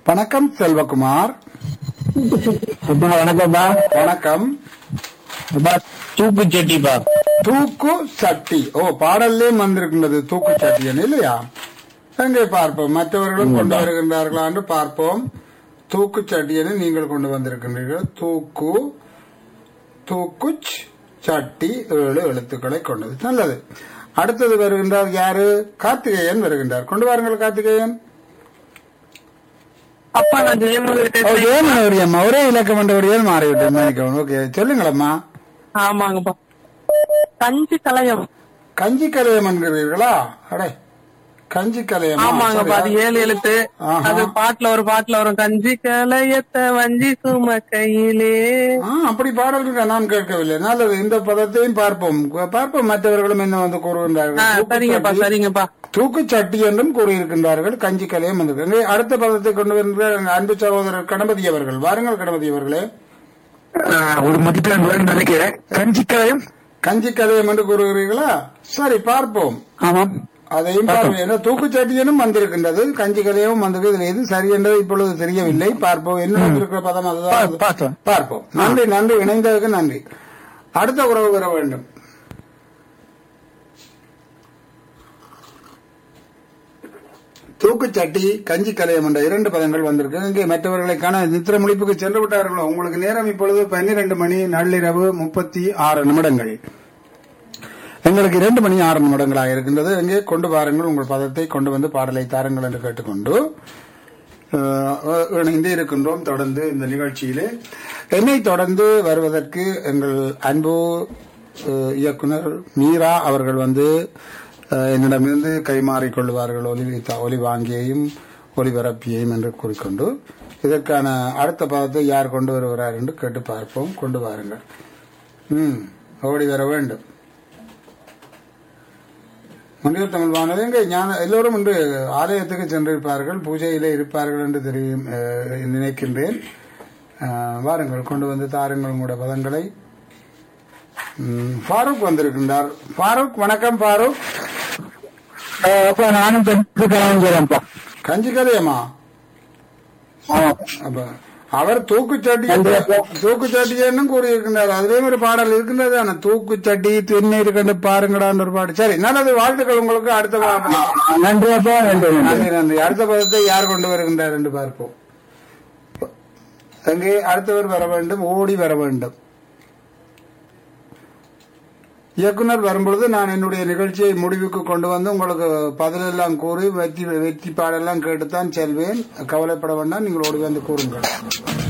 வணக்கம் செல்வகுமார் அப்பா வணக்கம்ப்பா வணக்கம் அப்பா தூக்கு சட்டிப்பா தூக்கு சட்டி ஓ பாடல்லையும் வந்திருக்கின்றது தூக்கு சட்டியன் இல்லையா எங்கே பார்ப்போம் மற்றவர்களும் கொண்டு வருகின்றார்களா என்று பார்ப்போம் தூக்கு சட்டியனை நீங்கள் கொண்டு வந்திருக்கின்றீர்கள் தூக்கு தூக்குச் சட்டி ஏழு எழுத்துக்களை கொண்டது நல்லது அடுத்தது வருகின்றார் யாரு கார்த்திகேயன் வருகின்றார் கொண்டு வாருங்கள் கார்த்திகேயன் அப்பா நான் ஜெயமுருகன் ஓ, ஜெயமனோரி அம்மா ஒரே இலக்கம் என்றபடியால் மாறிவிட்டேன் மன்னிக்கவும் ஓகே சொல்லுங்களம்மா ஆமாங்கப்பா கஞ்சி கலையம் கஞ்சி கலையம் என்கிறீர்களா அடே கஞ்சி கலையம் ஆமாங்கப்பா அது ஏழு எழுத்து ஆஹா. அது பாட்டுல ஒரு பாட்டுல வரும் கஞ்சி கலையத்த வஞ்சி சும கையிலே ஆ, அப்படி பாடல் இருக்கா நான் கேட்கவில்லை நல்லது இந்த பதத்தையும் பார்ப்போம் பார்ப்போம் மற்றவர்களும் என்ன வந்து ஆ, கூறுகின்றார்கள் சரிங்கப்பா தூக்குச்சட்டி- சரிங்கப்பா தூக்குச்சட்டி என்றும் கூறியிருக்கின்றார்கள் கஞ்சி கலையம் வந்திருக்கு அடுத்த பதத்தை கொண்டு வருகிற எங்கள் அன்பு சகோதரர் கணபதி அவர்கள் வாருங்கள் கணபதி அவர்களே ஒரு மதிப்பெண் வேணும்னு நினைக்கிறேன் கஞ்சிக்காயம் கஞ்சி கலையம் என்று கூறுகிறீர்களா சரி பார்ப்போம் ஆமாம் அதையும் பார்ப்போம் ஏன்னா தூக்குச்சட்டியனும் வந்திருக்கின்றது கஞ்சி கலையமும் வந்திருக்கு இதுல எது சரி என்றது இப்பொழுது தெரியவில்லை பார்ப்போம் என்ன இருக்கிற பதம் அதுதான் பா- பார்த்தோம். பார்ப்போம் நன்றி நன்றி இணைந்ததுக்கு நன்றி அடுத்த உறவு பெற வேண்டும் தூக்குச்சட்டி கஞ்சி கலையம் என்ற இரண்டு பதங்கள் வந்திருக்கு இங்கே மற்றவர்களை காண நித்திர முடிப்புக்கு சென்று விட்டார்களோ உங்களுக்கு நேரம் இப்பொழுது பன்னிரண்டு மணி நள்ளிரவு முப்பத்தி ஆறு நிமிடங்கள் எங்களுக்கு இரண்டு மணி ஆறு நிமிடங்களாக இருக்கின்றது இங்கே கொண்டு வாருங்கள் உங்கள் பதத்தை கொண்டு வந்து பாடலை தாருங்கள் என்று கேட்டுக்கொண்டு அஹ், இணைந்து இருக்கின்றோம் தொடர்ந்து இந்த நிகழ்ச்சியிலே என்னை தொடர்ந்து வருவதற்கு எங்கள் அன்பு அஹ், இயக்குனர் மீரா அவர்கள் வந்து அஹ், என்னிடமிருந்து கைமாறிக் கொள்வார்கள் ஒலி ஒலி வாங்கியையும் ஒலிபரப்பியையும் என்று கூறிக்கொண்டு இதற்கான அடுத்த பதத்தை யார் கொண்டு வருகிறார் என்று கேட்டு பார்ப்போம் கொண்டு வாருங்கள் ம் ஓடி வர வேண்டும் முன்னில் தமிழ் வானொலி எங்கே ஞான எல்லோரும் இன்று ஆலயத்துக்கு சென்றிருப்பார்கள் பூஜையிலே இருப்பார்கள் என்று தெரியும் அஹ், நினைக்கின்றேன் அஹ், வாருங்கள் கொண்டு வந்து தாருங்கள் உங்களுடைய பதங்களை ம், ஃபாரூக் வந்திருக்கின்றார் ஃபாரூக் வணக்கம் ஃபாரூக் அப்பா நானும் கஞ்சிக்காயம்ப்பா கஞ்சி கதையம்மா ஆமாம் அப்ப அவர் தூக்குச்சட்டி தூக்குச்சட்டின்னு கூறியிருக்கின்றார் அதுலயும் ஒரு பாடல் இருக்கின்றது ஆனா தூக்குச்சட்டி தென்னை கண்டு பாருங்கடான்னு ஒரு பாடு சரி நல்லது வாழ்த்துக்கள் உங்களுக்கு அடுத்த பா- நன்றி அப்பா நன்றி நன்றி நன்றி நன்றி அடுத்த பதத்தை யார் கொண்டு வருகின்றார் என்று பார்ப்போம் அங்கே அடுத்தவர் வர வேண்டும் ஓடி வர வேண்டும் இயக்குனர் வரும்பொழுது நான் என்னுடைய நிகழ்ச்சியை முடிவுக்கு கொண்டு வந்து உங்களுக்கு பதிலெல்லாம் கூறி வெற்றி வெற்றி பாடெல்லாம் கேட்டுத்தான் செல்வேன் கவலைப்பட வேண்டாம் நீங்கள் ஓடி வந்து கூறுங்கள்